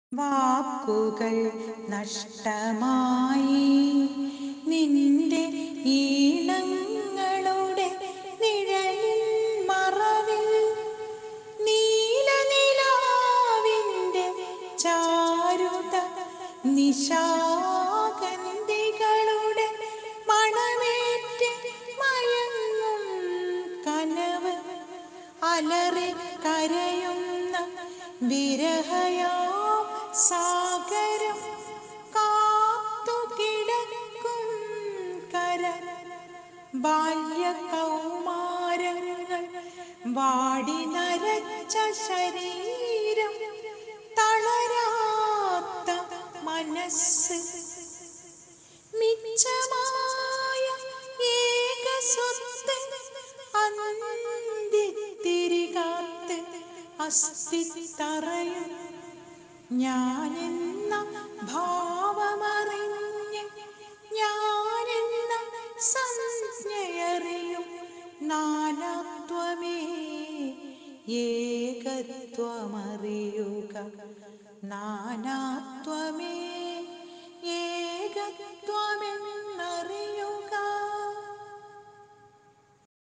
വാക്കുകൾ നഷ്ടമായി നിന്റെ ഈണങ്ങളുടെ നിഴലിൽ മറവിൽ നീലനിലാവിൻ്റെ ചാരുത നിശാഗന്ധികളുടെ മണമേറ്റ് മയങ്ങും കനവ് അലറി കരയുന്ന വിരഹയാം സാഗരം കാത്തുകിടക്കും കര ബാല്യ കൗമാരങ്ങൾ വാടി നരച്ച ശരീരം തളരാത്ത മനസ്സ് മിച്ചമായ ഏക സ്വത്ത് അന്തിത്തിരികാത്ത് അസ്ഥിത്തറയും ഞാനെന്ന ഭാവമറിഞ്ഞ് ഞാനെന്ന സംജ്ഞയറിയും നാനാത്വമേ ഏകത്വമറിയുക നാനാത്വമേ ഏകത്വമെന്ന